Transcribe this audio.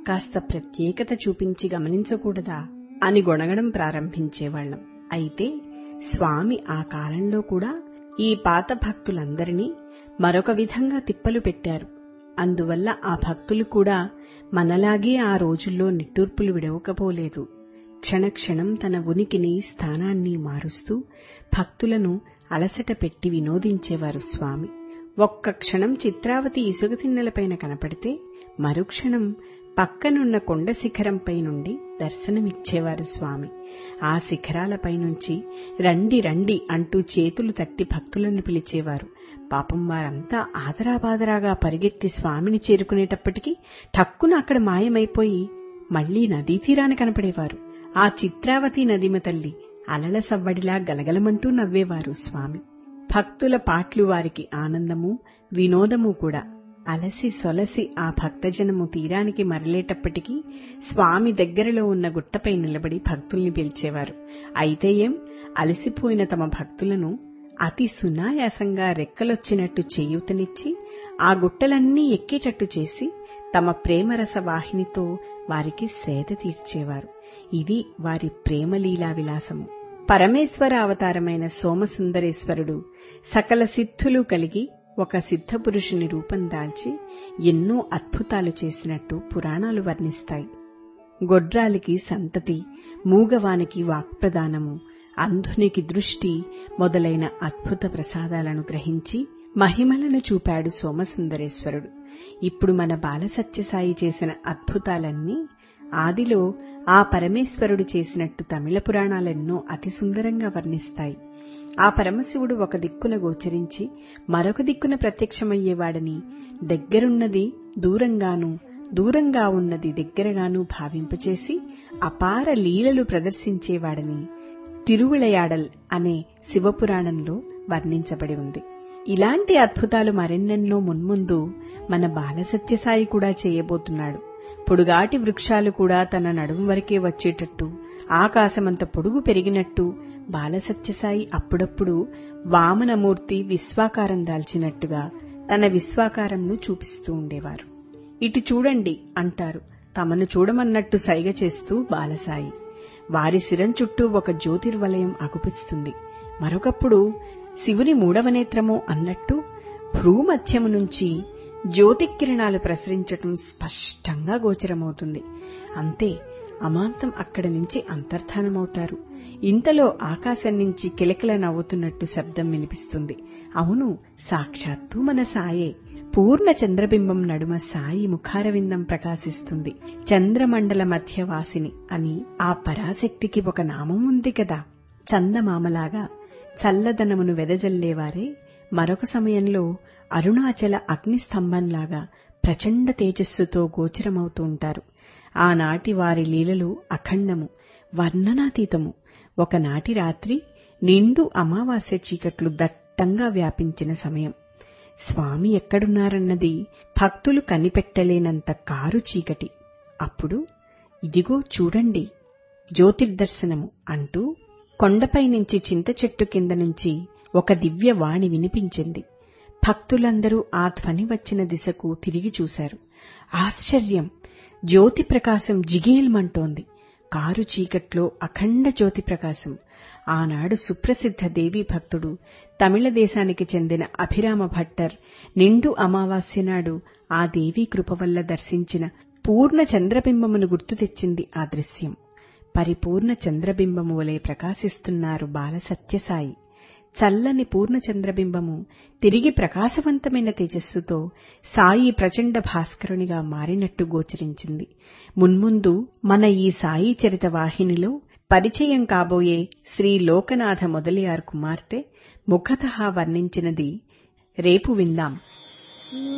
కాస్త ప్రత్యేకత చూపించి గమనించకూడదా అని గొణగడం ప్రారంభించేవాళ్లం అయితే స్వామి ఆ కాలంలో కూడా ఈ పాత భక్తులందరినీ మరొక విధంగా తిప్పలు పెట్టారు అందువల్ల ఆ భక్తులు కూడా మనలాగే ఆ రోజుల్లో నిట్టూర్పులు విడవకపోలేదు క్షణక్షణం తన ఉనికిని స్థానాన్ని మారుస్తూ భక్తులను అలసట పెట్టి వినోదించేవారు స్వామి ఒక్క క్షణం చిత్రావతి ఇసుక తిన్నెలపైన కనపడితే మరుక్షణం పక్కనున్న కొండ శిఖరంపై నుండి దర్శనమిచ్చేవారు స్వామి ఆ శిఖరాలపై నుంచి రండి రండి అంటూ చేతులు తట్టి భక్తులను పిలిచేవారు పాపం వారంతా ఆదరాబాదరాగా పరిగెత్తి స్వామిని చేరుకునేటప్పటికీ ఠక్కున అక్కడ మాయమైపోయి మళ్లీ నదీ తీరాన కనపడేవారు ఆ చిత్రావతి నదిమ తల్లి అలల సవ్వడిలా గలగలమంటూ నవ్వేవారు స్వామి భక్తుల పాట్లు వారికి ఆనందము వినోదము కూడా అలసి సొలసి ఆ భక్తజనము తీరానికి మరలేటప్పటికీ స్వామి దగ్గరలో ఉన్న గుట్టపై నిలబడి భక్తుల్ని పిలిచేవారు అయితే ఏం అలసిపోయిన తమ భక్తులను అతి సునాయాసంగా రెక్కలొచ్చినట్టు చేయూతనిచ్చి ఆ గుట్టలన్నీ ఎక్కేటట్టు చేసి తమ ప్రేమరస వాహినితో వారికి సేద తీర్చేవారు ఇది వారి ప్రేమలీలా విలాసము పరమేశ్వర అవతారమైన సోమసుందరేశ్వరుడు సకల సిద్ధులు కలిగి ఒక సిద్ధపురుషుని రూపం దాల్చి ఎన్నో అద్భుతాలు చేసినట్టు పురాణాలు వర్ణిస్తాయి గొడ్రాలికి సంతతి మూగవానికి వాక్ప్రదానము అంధునికి దృష్టి మొదలైన అద్భుత ప్రసాదాలను గ్రహించి మహిమలను చూపాడు సోమసుందరేశ్వరుడు ఇప్పుడు మన బాలసత్యసాయి చేసిన అద్భుతాలన్నీ ఆదిలో ఆ పరమేశ్వరుడు చేసినట్టు తమిళ పురాణాలెన్నో అతి సుందరంగా వర్ణిస్తాయి ఆ పరమశివుడు ఒక దిక్కున గోచరించి మరొక దిక్కున ప్రత్యక్షమయ్యేవాడని దగ్గరున్నది దూరంగాను దూరంగా ఉన్నది దగ్గరగాను భావింపచేసి అపార లీలలు ప్రదర్శించేవాడని తిరువిళయాడల్ అనే శివపురాణంలో వర్ణించబడి ఉంది ఇలాంటి అద్భుతాలు మరెన్నెన్నో మున్ముందు మన బాలసత్యసాయి కూడా చేయబోతున్నాడు పొడుగాటి వృక్షాలు కూడా తన నడుము వరకే వచ్చేటట్టు ఆకాశమంత పొడుగు పెరిగినట్టు బాలసత్యసాయి అప్పుడప్పుడు వామనమూర్తి విశ్వాకారం దాల్చినట్టుగా తన విశ్వాకారంను చూపిస్తూ ఉండేవారు ఇటు చూడండి అంటారు తమను చూడమన్నట్టు సైగ చేస్తూ బాలసాయి వారి శిరం చుట్టూ ఒక జ్యోతిర్వలయం అగుపిస్తుంది మరొకప్పుడు శివుని మూడవ నేత్రము అన్నట్టు భ్రూమధ్యము నుంచి జ్యోతికిరణాలు ప్రసరించటం స్పష్టంగా గోచరమవుతుంది అంతే అమాంతం అక్కడి నుంచి అంతర్ధానమవుతారు ఇంతలో ఆకాశం నుంచి కిలకిల నవ్వుతున్నట్టు శబ్దం వినిపిస్తుంది అవును సాక్షాత్తు మన సాయే పూర్ణ చంద్రబింబం నడుమ సాయి ముఖారవిందం ప్రకాశిస్తుంది చంద్రమండల మధ్యవాసిని అని ఆ పరాశక్తికి ఒక నామం ఉంది కదా చందమామలాగా చల్లదనమును వెదజల్లేవారే మరొక సమయంలో అరుణాచల అగ్నిస్తంభంలాగా ప్రచండ తేజస్సుతో గోచరమవుతూ ఉంటారు ఆనాటి వారి లీలలు అఖండము వర్ణనాతీతము ఒకనాటి రాత్రి నిండు అమావాస్య చీకట్లు దట్టంగా వ్యాపించిన సమయం స్వామి ఎక్కడున్నారన్నది భక్తులు కనిపెట్టలేనంత కారు చీకటి అప్పుడు ఇదిగో చూడండి జ్యోతిర్దర్శనము అంటూ కొండపై నుంచి చింత చెట్టు కింద నుంచి ఒక దివ్య వాణి వినిపించింది భక్తులందరూ ఆ ధ్వని వచ్చిన దిశకు తిరిగి చూశారు ఆశ్చర్యం జ్యోతి ప్రకాశం జిగేల్మంటోంది కారు చీకట్లో అఖండ జ్యోతి ప్రకాశం ఆనాడు సుప్రసిద్ధ దేవీ భక్తుడు తమిళ దేశానికి చెందిన అభిరామ భట్టర్ నిండు అమావాస్య నాడు ఆ దేవీ కృప వల్ల దర్శించిన పూర్ణ చంద్రబింబమును గుర్తు తెచ్చింది ఆ దృశ్యం పరిపూర్ణ చంద్రబింబము వలె ప్రకాశిస్తున్నారు బాల సత్యసాయి చల్లని పూర్ణ చంద్రబింబము తిరిగి ప్రకాశవంతమైన తేజస్సుతో సాయి ప్రచండ భాస్కరునిగా మారినట్టు గోచరించింది మున్ముందు మన ఈ సాయి చరిత వాహినిలో పరిచయం కాబోయే శ్రీ లోకనాథ మొదలియార్ కుమార్తె ముఖత వర్ణించినది రేపు విందాం